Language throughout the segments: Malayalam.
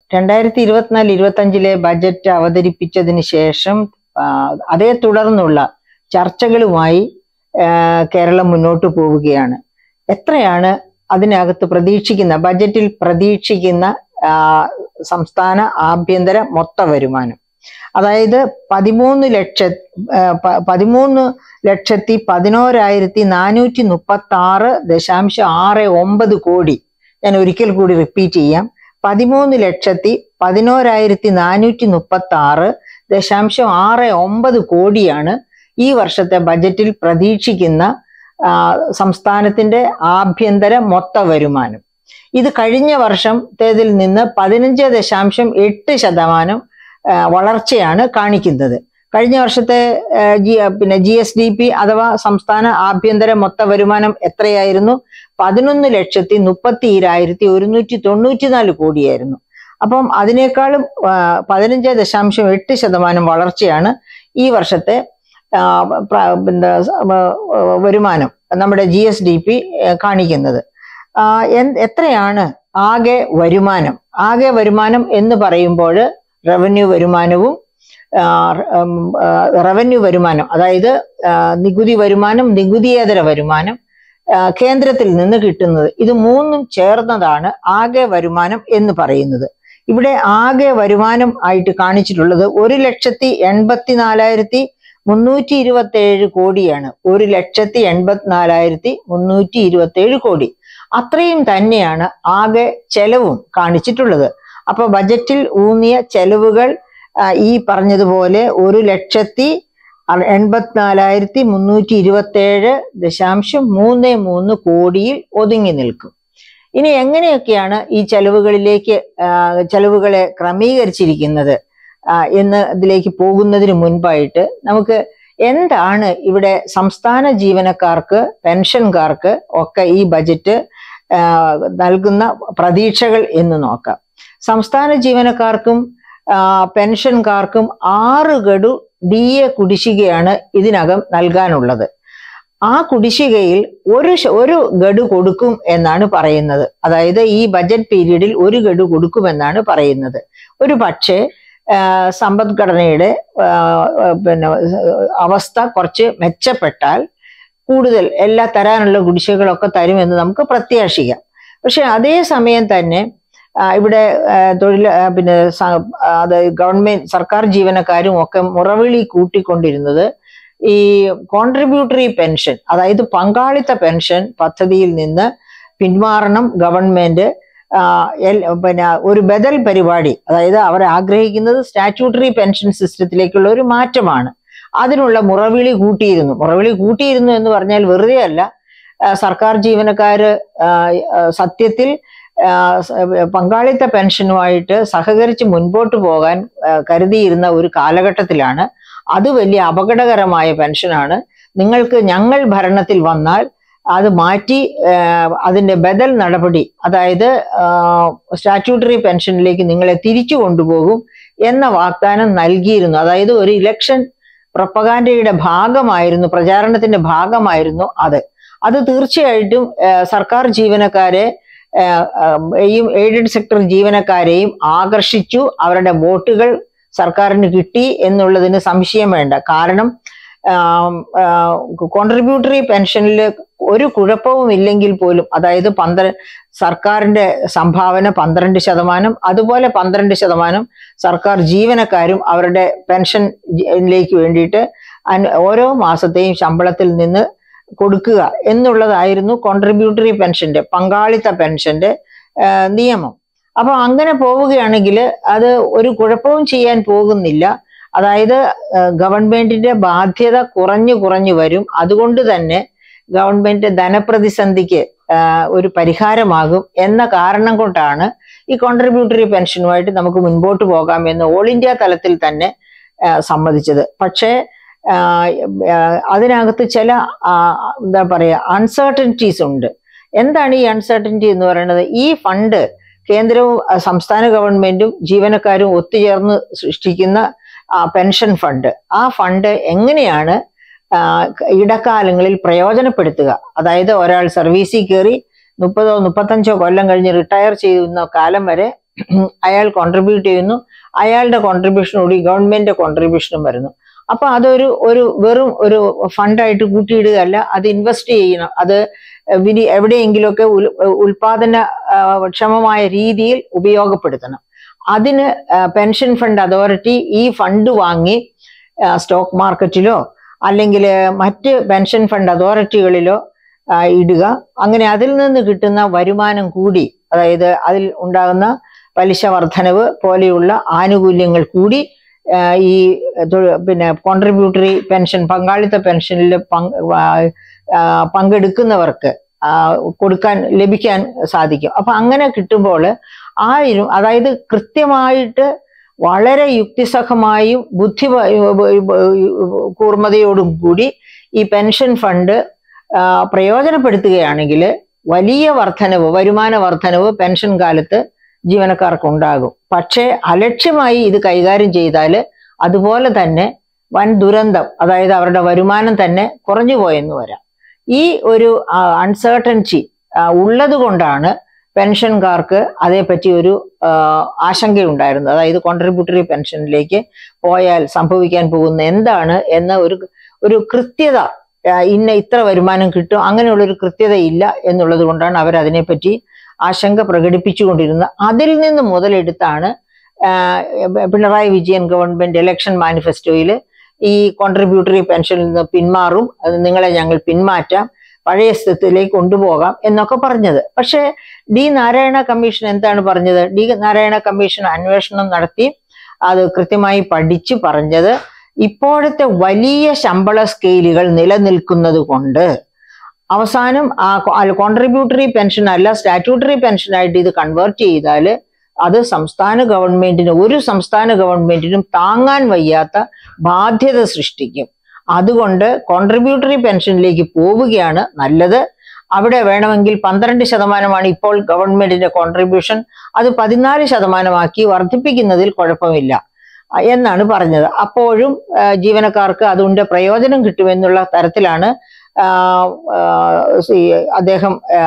രണ്ടായിരത്തി ഇരുപത്തിനാല് ഇരുപത്തഞ്ചിലെ ബജറ്റ് അവതരിപ്പിച്ചതിന് ശേഷം ആ, അതേ തുടർന്നുള്ള ചർച്ചകളുമായി ആ, കേരളം മുന്നോട്ട് പോവുകയാണ് എത്രയാണ് അതിനകത്ത് പ്രതീക്ഷിക്കുന്ന ബജറ്റിൽ പ്രതീക്ഷിക്കുന്ന ആ, സംസ്ഥാന ആഭ്യന്തര മൊത്ത വരുമാനം അതായത് പതിമൂന്ന് ലക്ഷ ആ, പ- പതിമൂന്ന് ലക്ഷത്തി പതിനോരായിരത്തി നാനൂറ്റി മുപ്പത്തി ആറ് ദശാംശം ആറ് ഒമ്പത് കോടി ഞാൻ ഒരിക്കൽ കൂടി റിപ്പീറ്റ് ചെയ്യാം പതിമൂന്ന് ലക്ഷത്തി പതിനോരായിരത്തി നാനൂറ്റി മുപ്പത്തി ആറ് ദശാംശം ആറ് ഒമ്പത് കോടിയാണ് ഈ വർഷത്തെ ബജറ്റിൽ പ്രതീക്ഷിക്കുന്ന ആ, സംസ്ഥാനത്തിന്റെ ആഭ്യന്തര മൊത്ത വരുമാനം ഇത് കഴിഞ്ഞ വർഷത്തേതിൽ നിന്ന് പതിനഞ്ച് ദശാംശം എട്ട് ശതമാനം ആ, വളർച്ചയാണ് കാണിക്കുന്നത് കഴിഞ്ഞ വർഷത്തെ ആ, ജി പിന്നെ ജി എസ് ഡി പി അഥവാ സംസ്ഥാന ആഭ്യന്തര മൊത്ത വരുമാനം എത്രയായിരുന്നു പതിനൊന്ന് ലക്ഷത്തി മുപ്പത്തി ഈരായിരത്തി ഒരുന്നൂറ്റി തൊണ്ണൂറ്റിനാല് കോടിയായിരുന്നു അപ്പം അതിനേക്കാളും ആ, പതിനഞ്ച് ദശാംശം എട്ട് ശതമാനം വളർച്ചയാണ് ഈ വർഷത്തെ ആ, പ്ര- പിന്നെ സ- ആ, വരുമാനം നമ്മുടെ ജി എസ് ഡി പി കാണിക്കുന്നത് ആ, എന്ത്- എത്രയാണ് ആകെ വരുമാനം ആകെ വരുമാനം എന്ന് പറയുമ്പോൾ റവന്യൂ വരുമാനവും റവന്യൂ വരുമാനം അതായത് ആ, നികുതി വരുമാനം നികുതിയേതര വരുമാനം ആ, കേന്ദ്രത്തിൽ നിന്ന് കിട്ടുന്നത് ഇത് മൂന്നും ചേർന്നതാണ് ആകെ വരുമാനം എന്ന് പറയുന്നത് ഇവിടെ ആകെ വരുമാനം ആയിട്ട് കാണിച്ചിട്ടുള്ളത് ഒരു ലക്ഷത്തി എൺപത്തി നാലായിരത്തി മുന്നൂറ്റി ഇരുപത്തി ഏഴ് കോടിയാണ് ഒരു ലക്ഷത്തി എൺപത്തിനാലായിരത്തി മുന്നൂറ്റി ഇരുപത്തി ഏഴ് കോടി അത്രയും തന്നെയാണ് ആകെ ചെലവും കാണിച്ചിട്ടുള്ളത് അപ്പൊ ബജറ്റിൽ ഊന്നിയ ചെലവുകൾ ആ, ഈ പറഞ്ഞതുപോലെ ഒരു ലക്ഷത്തി അ- എൺപത്തിനാലായിരത്തി മുന്നൂറ്റി ഇരുപത്തി ഏഴ് ദശാംശം മൂന്ന് മൂന്ന് കോടിയിൽ ഒതുങ്ങി നിൽക്കും ഇനി എങ്ങനെയൊക്കെയാണ് ഈ ചെലവുകളിലേക്ക് ആ, ചെലവുകളെ ക്രമീകരിച്ചിരിക്കുന്നത് ആ, എന്ന് ഇതിലേക്ക് പോകുന്നതിന് മുൻപായിട്ട് നമുക്ക് എന്താണ് ഇവിടെ സംസ്ഥാന ജീവനക്കാർക്ക് പെൻഷൻകാർക്ക് ഒക്കെ ഈ ബജറ്റ് ആ, നൽകുന്ന പ്രതീക്ഷകൾ എന്ന് നോക്കാം സംസ്ഥാന ജീവനക്കാർക്കും ആ, പെൻഷൻകാർക്കും ആറ് ഗഡു ഡി എ കുടിശ്ശികയാണ് ഇതിനകം നൽകാനുള്ളത് ആ കുടിശ്ശികയിൽ ഒരു ശ- ഒരു ഗഡു കൊടുക്കും എന്നാണ് പറയുന്നത് അതായത് ഈ ബജറ്റ് പീരീഡിൽ ഒരു ഗഡു കൊടുക്കുമെന്നാണ് പറയുന്നത് ഒരു പക്ഷേ ആ, സമ്പദ്ഘടനയുടെ ആ, ആ, പിന്നെ അവസ്ഥ കുറച്ച് മെച്ചപ്പെട്ടാൽ കൂടുതൽ എല്ലാ തരാനുള്ള കുടിശ്ശികകളൊക്കെ തരുമെന്ന് നമുക്ക് പ്രത്യാശിക്കാം പക്ഷെ അതേ സമയം തന്നെ ആ, ഇവിടെ ആ, തൊഴിൽ ആ, പിന്നെ സ- ആ, അത് ഗവൺമെന്റ് സർക്കാർ ജീവനക്കാരും ഒക്കെ മുറവിളി കൂട്ടിക്കൊണ്ടിരുന്നത് ഈ കോൺട്രിബ്യൂട്ടറി പെൻഷൻ അതായത് പങ്കാളിത്ത പെൻഷൻ പദ്ധതിയിൽ നിന്ന് പിന്മാറണം ഗവൺമെന്റ് ആ, എൽ- പിന്നെ ഒരു ബദൽ പരിപാടി അതായത് അവർ ആഗ്രഹിക്കുന്നത് സ്റ്റാറ്റ്യൂട്ടറി പെൻഷൻ സിസ്റ്റത്തിലേക്കുള്ള ഒരു മാറ്റമാണ് അതിനുള്ള മുറവിളി കൂട്ടിയിരുന്നു മുറവിളി കൂട്ടിയിരുന്നു എന്ന് പറഞ്ഞാൽ വെറുതെ അല്ല ആ, സർക്കാർ ജീവനക്കാര് ആ, ആ, സത്യത്തിൽ ആ, സ- പങ്കാളിത്ത പെൻഷനുമായിട്ട് സഹകരിച്ച് മുൻപോട്ട് പോകാൻ ആ, കരുതിയിരുന്ന ഒരു കാലഘട്ടത്തിലാണ് അത് വലിയ അപകടകരമായ പെൻഷനാണ് നിങ്ങൾക്ക് ഞങ്ങൾ ഭരണത്തിൽ വന്നാൽ അത് മാറ്റി ആ, അതിന്റെ ബദൽ നടപടി അതായത് സ്റ്റാറ്റ്യൂട്ടറി പെൻഷനിലേക്ക് നിങ്ങളെ തിരിച്ചു കൊണ്ടുപോകും എന്ന വാഗ്ദാനം നൽകിയിരുന്നു അതായത് ഒരു ഇലക്ഷൻ പ്രൊപ്പഗാൻഡയുടെ ഭാഗമായിരുന്നു പ്രചാരണത്തിന്റെ ഭാഗമായിരുന്നു അത് അത് തീർച്ചയായിട്ടും ആ, സർക്കാർ ജീവനക്കാരെ ആ, ആ, യും എയ്ഡഡ് സെക്ടർ ജീവനക്കാരെയും ആകർഷിച്ചു അവരുടെ വോട്ടുകൾ സർക്കാരിന് കിട്ടി എന്നുള്ളതിന് സംശയം വേണ്ട കാരണം കോൺട്രിബ്യൂട്ടറി പെൻഷനിൽ ഒരു കുഴപ്പവും ഇല്ലെങ്കിൽ പോലും അതായത് പന്ത്ര സർക്കാരിന്റെ സംഭാവന പന്ത്രണ്ട് ശതമാനം അതുപോലെ പന്ത്രണ്ട് ശതമാനം സർക്കാർ ജീവനക്കാരും അവരുടെ പെൻഷനിലേക്ക് വേണ്ടിയിട്ട് അൻ- ഓരോ മാസത്തെയും ശമ്പളത്തിൽ നിന്ന് കൊടുക്കുക എന്നുള്ളതായിരുന്നു കോൺട്രിബ്യൂട്ടറി പെൻഷന്റെ പങ്കാളിത്ത പെൻഷന്റെ ആ, നിയമം അപ്പൊ അങ്ങനെ പോവുകയാണെങ്കിൽ അത് ഒരു കുഴപ്പവും ചെയ്യാൻ പോകുന്നില്ല അതായത് ആ, ഗവൺമെന്റിന്റെ ബാധ്യത കുറഞ്ഞു കുറഞ്ഞു വരും അതുകൊണ്ട് തന്നെ ഗവൺമെന്റ് ധനപ്രതിസന്ധിക്ക് ആ, ഒരു പരിഹാരമാകും എന്ന കാരണം കൊണ്ടാണ് ഈ കോൺട്രിബ്യൂട്ടറി പെൻഷനുമായിട്ട് നമുക്ക് മുൻപോട്ട് പോകാം എന്ന് ഓൾ ഇന്ത്യ തലത്തിൽ തന്നെ ആ, സമ്മതിച്ചത് പക്ഷേ ആ, ആ, അതിനകത്ത് ചില ആ, എന്താ പറയുക അൺസർട്ടനിറ്റീസ് ഉണ്ട് എന്താണ് ഈ അൺസർട്ടനിറ്റി എന്ന് പറയുന്നത് ഈ ഫണ്ട് കേന്ദ്രവും ആ, സംസ്ഥാന ഗവൺമെന്റും ജീവനക്കാരും ഒത്തുചേർന്ന് സൃഷ്ടിക്കുന്ന ആ, പെൻഷൻ ഫണ്ട് ആ ഫണ്ട് എങ്ങനെയാണ് ആ, ഇടക്കാലങ്ങളിൽ പ്രയോജനപ്പെടുത്തുക അതായത് ഒരാൾ സർവീസിൽ കയറി മുപ്പതോ മുപ്പത്തഞ്ചോ കൊല്ലം കഴിഞ്ഞ് റിട്ടയർ ചെയ്യുന്ന കാലം വരെ അയാൾ കോൺട്രിബ്യൂട്ട് ചെയ്യുന്നു അയാളുടെ കോൺട്രിബ്യൂഷൻ കൂടി ഗവൺമെന്റിന്റെ കോൺട്രിബ്യൂഷനും വരുന്നു അപ്പൊ അതൊരു ഒരു വെറും ഒരു ഫണ്ടായിട്ട് കൂട്ടിയിടുകയല്ല അത് ഇൻവെസ്റ്റ് ചെയ്യണം അത് വിനി എവിടെയെങ്കിലുമൊക്കെ ഉൽ ഉൽപാദന ആ, ക്ഷമമായ രീതിയിൽ ഉപയോഗപ്പെടുത്തണം അതിന് പെൻഷൻ ഫണ്ട് അതോറിറ്റി ഈ ഫണ്ട് വാങ്ങി സ്റ്റോക്ക് മാർക്കറ്റിലോ അല്ലെങ്കിൽ മറ്റ് പെൻഷൻ ഫണ്ട് അതോറിറ്റികളിലോ ആ, ഇടുക അങ്ങനെ അതിൽ നിന്ന് കിട്ടുന്ന വരുമാനം കൂടി അതായത് അതിൽ ഉണ്ടാകുന്ന പലിശ വർധനവ് പോലെയുള്ള ആനുകൂല്യങ്ങൾ കൂടി ആ, ഈ തൊഴി- പിന്നെ കോൺട്രിബ്യൂട്ടറി പെൻഷൻ പങ്കാളിത്ത പെൻഷനിൽ പങ്ക് ആ, ആ, പങ്കെടുക്കുന്നവർക്ക് ആ, കൊടുക്കാൻ ലഭിക്കാൻ സാധിക്കും അപ്പൊ അങ്ങനെ കിട്ടുമ്പോൾ ആ ഇരു- അതായത് കൃത്യമായിട്ട് വളരെ യുക്തിസഹമായും ബുദ്ധി കൂർമ്മതയോടും കൂടി ഈ പെൻഷൻ ഫണ്ട് ആ, പ്രയോജനപ്പെടുത്തുകയാണെങ്കിൽ വലിയ വർധനവ് വരുമാന വർധനവ് പെൻഷൻ കാലത്ത് ജീവനക്കാർക്ക് ഉണ്ടാകും പക്ഷേ അലക്ഷ്യമായി ഇത് കൈകാര്യം ചെയ്താൽ അതുപോലെ തന്നെ വൻ ദുരന്തം അതായത് അവരുടെ വരുമാനം തന്നെ കുറഞ്ഞു പോയെന്ന് വരാം ഈ ഒരു അൺസർട്ടൻറ്റി ഉള്ളത് കൊണ്ടാണ് പെൻഷൻകാർക്ക് അതേപ്പറ്റി ഒരു ആ, ആശങ്കയുണ്ടായിരുന്നത് അതായത് കോൺട്രിബ്യൂട്ടറി പെൻഷനിലേക്ക് പോയാൽ സംഭവിക്കാൻ പോകുന്ന എന്താണ് എന്ന ഒരു ഒരു കൃത്യത ആ, ഇന്ന ഇത്ര വരുമാനം കിട്ടും അങ്ങനെയുള്ള ഒരു കൃത്യത ഇല്ല എന്നുള്ളത് കൊണ്ടാണ് അവർ അതിനെപ്പറ്റി ആശങ്ക പ്രകടിപ്പിച്ചുകൊണ്ടിരുന്നത് അതിൽ നിന്ന് മുതലെടുത്താണ് ആ, പിണറായി വിജയൻ ഗവൺമെന്റ് ഇലക്ഷൻ മാനിഫെസ്റ്റോയിൽ ഈ കോൺട്രിബ്യൂട്ടറി പെൻഷനിൽ നിന്ന് പിന്മാറും അത് നിങ്ങളെ ഞങ്ങൾ പിന്മാറ്റാം പഴയ സ്ഥിതിയിലേക്ക് കൊണ്ടുപോകാം എന്നൊക്കെ പറഞ്ഞത് പക്ഷേ ഡി നാരായണ കമ്മീഷൻ എന്താണ് പറഞ്ഞത് ഡി നാരായണ കമ്മീഷൻ അന്വേഷണം നടത്തി അത് കൃത്യമായി പഠിച്ചു പറഞ്ഞത് ഇപ്പോഴത്തെ വലിയ ശമ്പള സ്കെയിലുകൾ നിലനിൽക്കുന്നത് കൊണ്ട് അവസാനം ആ കോൺട്രിബ്യൂട്ടറി പെൻഷൻ അല്ല സ്റ്റാറ്റ്യൂട്ടറി പെൻഷനായിട്ട് ഇത് കൺവേർട്ട് ചെയ്താൽ അത് സംസ്ഥാന ഗവൺമെന്റിന് ഒരു സംസ്ഥാന ഗവൺമെന്റിനും താങ്ങാൻ വയ്യാത്ത ബാധ്യത സൃഷ്ടിക്കും അതുകൊണ്ട് കോൺട്രിബ്യൂട്ടറി പെൻഷനിലേക്ക് പോവുകയാണ് നല്ലത് അവിടെ വേണമെങ്കിൽ പന്ത്രണ്ട് ശതമാനമാണ് ഇപ്പോൾ ഗവൺമെന്റിന്റെ കോൺട്രിബ്യൂഷൻ അത് പതിനാല് ശതമാനമാക്കി വർദ്ധിപ്പിക്കുന്നതിൽ കുഴപ്പമില്ല ആ, എന്നാണ് പറഞ്ഞത് അപ്പോഴും ആ, ജീവനക്കാർക്ക് അതുകൊണ്ട് പ്രയോജനം കിട്ടുമെന്നുള്ള തരത്തിലാണ് ആ, ആ, സി- അദ്ദേഹം ആ,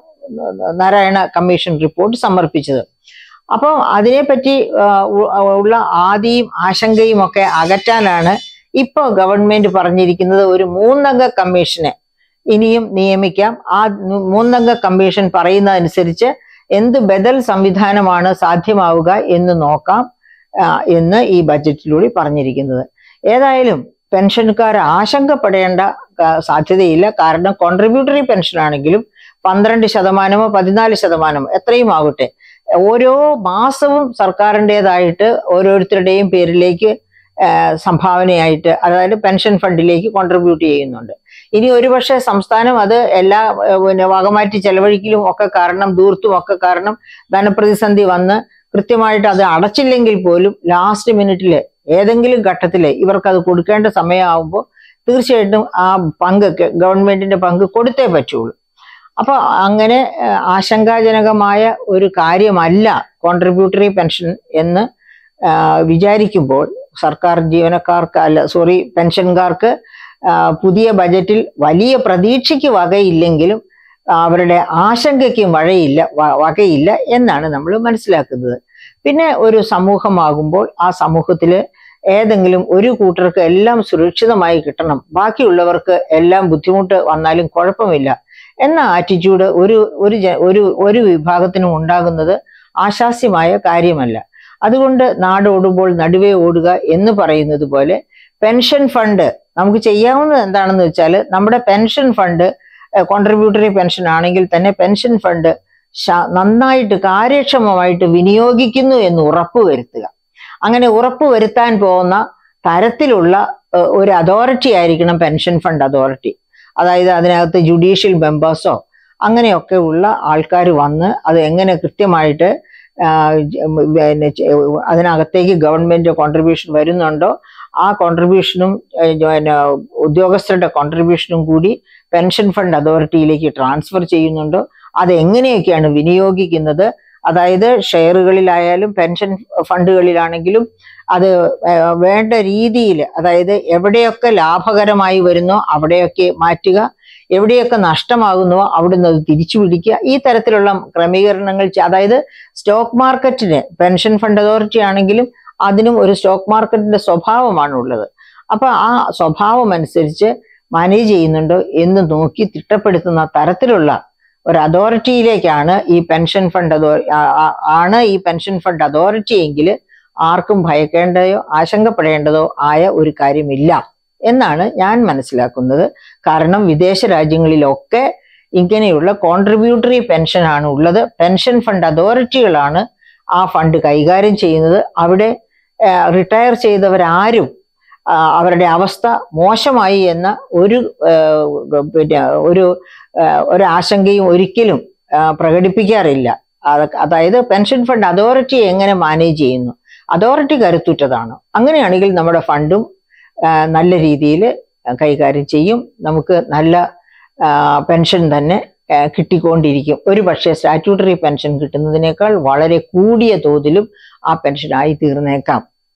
നാരായണ കമ്മീഷൻ റിപ്പോർട്ട് സമർപ്പിച്ചത് അപ്പോൾ അതിനെപ്പറ്റി ആ, ഉ- ഉള്ള ആദിയും ആശങ്കയും ഒക്കെ അകറ്റാനാണ് ഇപ്പോൾ ഗവൺമെന്റ് പറഞ്ഞിരിക്കുന്നത് ഒരു മൂന്നംഗ കമ്മീഷനെ ഇനിയും നിയമിക്കാം ആ മൂന്നംഗ കമ്മീഷൻ പറയുന്നതനുസരിച്ച് എന്ത് ബദൽ സംവിധാനമാണ് സാധ്യമാവുക എന്ന് നോക്കാം ആ, എന്ന് ഈ ബജറ്റിലൂടെ പറഞ്ഞിരിക്കുന്നത് ഏതായാലും പെൻഷൻകാർ ആശങ്കപ്പെടേണ്ട ആ, സാധ്യതയില്ല കാരണം കോൺട്രിബ്യൂട്ടറി പെൻഷൻ ആണെങ്കിലും പന്ത്രണ്ട് ശതമാനമോ പതിനാല് ശതമാനമോ എത്രയും ആകട്ടെ ഓരോ മാസവും സർക്കാരിൻ്റെതായിട്ട് ഓരോരുത്തരുടെയും പേരിലേക്ക് ആ, സംഭാവനയായിട്ട് അതായത് പെൻഷൻ ഫണ്ടിലേക്ക് കോൺട്രിബ്യൂട്ട് ചെയ്യുന്നുണ്ട് ഇനി ഒരുപക്ഷെ സംസ്ഥാനം അത് എല്ലാ ആ, പിന്നെ വകമാറ്റി ചെലവഴിക്കലും ഒക്കെ കാരണം ദൂർത്തും ഒക്കെ കാരണം ധനപ്രതിസന്ധി വന്ന് കൃത്യമായിട്ട് അത് അടച്ചില്ലെങ്കിൽ പോലും ലാസ്റ്റ് മിനിറ്റിൽ ഏതെങ്കിലും ഘട്ടത്തിൽ ഇവർക്ക് അത് കൊടുക്കേണ്ട സമയമാകുമ്പോൾ തീർച്ചയായിട്ടും ആ പങ്ക് ഗവൺമെന്റിന്റെ പങ്ക് കൊടുത്തേ പറ്റുള്ളൂ അപ്പൊ അങ്ങനെ ആ, ആശങ്കാജനകമായ ഒരു കാര്യമല്ല കോൺട്രിബ്യൂട്ടറി പെൻഷൻ എന്ന് ആ, വിചാരിക്കുമ്പോൾ സർക്കാർ ജീവനക്കാർക്ക് അല്ല സോറി പെൻഷൻകാർക്ക് ആ, പുതിയ ബജറ്റിൽ വലിയ പ്രതീക്ഷയ്ക്ക് വകയില്ലെങ്കിലും അവരുടെ ആശങ്കയ്ക്ക് വഴയില്ല വ- വകയില്ല എന്നാണ് നമ്മൾ മനസ്സിലാക്കുന്നത് പിന്നെ ഒരു സമൂഹമാകുമ്പോൾ ആ സമൂഹത്തിൽ ഏതെങ്കിലും ഒരു കൂട്ടർക്ക് എല്ലാം സുരക്ഷിതമായി കിട്ടണം ബാക്കിയുള്ളവർക്ക് എല്ലാം ബുദ്ധിമുട്ട് വന്നാലും കുഴപ്പമില്ല എന്ന ആറ്റിറ്റ്യൂഡ് ഒരു ഒരു ജ- ഒരു ഒരു വിഭാഗത്തിനും ഉണ്ടാകുന്നത് ആശാസ്യമായ കാര്യമല്ല അതുകൊണ്ട് നാടോടുമ്പോൾ നടുവേ ഓടുക എന്ന് പറയുന്നത് പോലെ പെൻഷൻ ഫണ്ട് നമുക്ക് ചെയ്യാവുന്നത് എന്താണെന്ന് വെച്ചാൽ നമ്മുടെ പെൻഷൻ ഫണ്ട് കോൺട്രിബ്യൂട്ടറി പെൻഷൻ ആണെങ്കിൽ തന്നെ പെൻഷൻ ഫണ്ട് ശ- നന്നായിട്ട് കാര്യക്ഷമമായിട്ട് വിനിയോഗിക്കുന്നു എന്ന് ഉറപ്പ് വരുത്തുക അങ്ങനെ ഉറപ്പ് വരുത്താൻ പോകുന്ന തരത്തിലുള്ള ഏഹ്, ഒരു അതോറിറ്റി ആയിരിക്കണം പെൻഷൻ ഫണ്ട് അതോറിറ്റി അതായത് അതിനകത്ത് ജുഡീഷ്യൽ മെമ്പേഴ്സോ അങ്ങനെയൊക്കെ ഉള്ള ആൾക്കാർ വന്ന് അത് എങ്ങനെ കൃത്യമായിട്ട് ആ, ജ- ഉം, പിന്നെ ചെ- അതിനകത്തേക്ക് ഗവൺമെന്റ് കോൺട്രിബ്യൂഷൻ വരുന്നുണ്ടോ ആ കോൺട്രിബ്യൂഷനും ഏഹ്, പിന്നെ ഉദ്യോഗസ്ഥരുടെ കോൺട്രിബ്യൂഷനും കൂടി പെൻഷൻ ഫണ്ട് അതോറിറ്റിയിലേക്ക് ട്രാൻസ്ഫർ ചെയ്യുന്നുണ്ടോ അത് എങ്ങനെയൊക്കെയാണ് വിനിയോഗിക്കുന്നത് അതായത് ഷെയറുകളിലായാലും പെൻഷൻ ഫണ്ടുകളിലാണെങ്കിലും അത് ഏഹ്, വേണ്ട രീതിയിൽ അതായത് എവിടെയൊക്കെ ലാഭകരമായി വരുന്നോ അവിടെയൊക്കെ മാറ്റുക എവിടെയൊക്കെ നഷ്ടമാകുന്നുവോ അവിടുന്ന് അത് തിരിച്ചു പിടിക്കുക ഈ തരത്തിലുള്ള ക്രമീകരണങ്ങൾ ചെ- അതായത് സ്റ്റോക്ക് മാർക്കറ്റിന് പെൻഷൻ ഫണ്ട് അതോറിറ്റി ആണെങ്കിലും അതിനും ഒരു സ്റ്റോക്ക് മാർക്കറ്റിന്റെ സ്വഭാവമാണ് ഉള്ളത് അപ്പൊ ആ സ്വഭാവം അനുസരിച്ച് മാനേജ് ചെയ്യുന്നുണ്ടോ എന്ന് നോക്കി തിട്ടപ്പെടുത്തുന്ന തരത്തിലുള്ള ഒരു അതോറിറ്റിയിലേക്കാണ് ഈ പെൻഷൻ ഫണ്ട് അതോ ആ- ആ- ആണ് ഈ പെൻഷൻ ഫണ്ട് അതോറിറ്റി എങ്കിൽ ആർക്കും ഭയക്കേണ്ടതോ ആശങ്കപ്പെടേണ്ടതോ ആയ ഒരു കാര്യമില്ല എന്നാണ് ഞാൻ മനസ്സിലാക്കുന്നത് കാരണം വിദേശ രാജ്യങ്ങളിലൊക്കെ ഇങ്ങനെയുള്ള കോൺട്രിബ്യൂട്ടറി പെൻഷൻ ആണ് ഉള്ളത് പെൻഷൻ ഫണ്ട് അതോറിറ്റികളാണ് ആ ഫണ്ട് കൈകാര്യം ചെയ്യുന്നത് അവിടെ റിട്ടയർ ചെയ്തവരാരും ആ, അവരുടെ അവസ്ഥ മോശമായി എന്ന ഒരു ആ, പിന്നെ ഒരു ആ, ഒരു ആശങ്കയും ഒരിക്കലും ആ, പ്രകടിപ്പിക്കാറില്ല അത് അതായത് പെൻഷൻ ഫണ്ട് അതോറിറ്റി എങ്ങനെ മാനേജ് ചെയ്യുന്നു അതോറിറ്റി കരുത്തുറ്റതാണ് അങ്ങനെയാണെങ്കിൽ നമ്മുടെ ഫണ്ടും ആ, നല്ല രീതിയിൽ കൈകാര്യം ചെയ്യും നമുക്ക് നല്ല ആ, പെൻഷൻ തന്നെ ആ, കിട്ടിക്കൊണ്ടിരിക്കും ഒരു പക്ഷേ സ്റ്റാറ്റ്യൂട്ടറി പെൻഷൻ കിട്ടുന്നതിനേക്കാൾ വളരെ കൂടിയ തോതിലും ആ പെൻഷൻ ആയി തീർന്നേക്കാം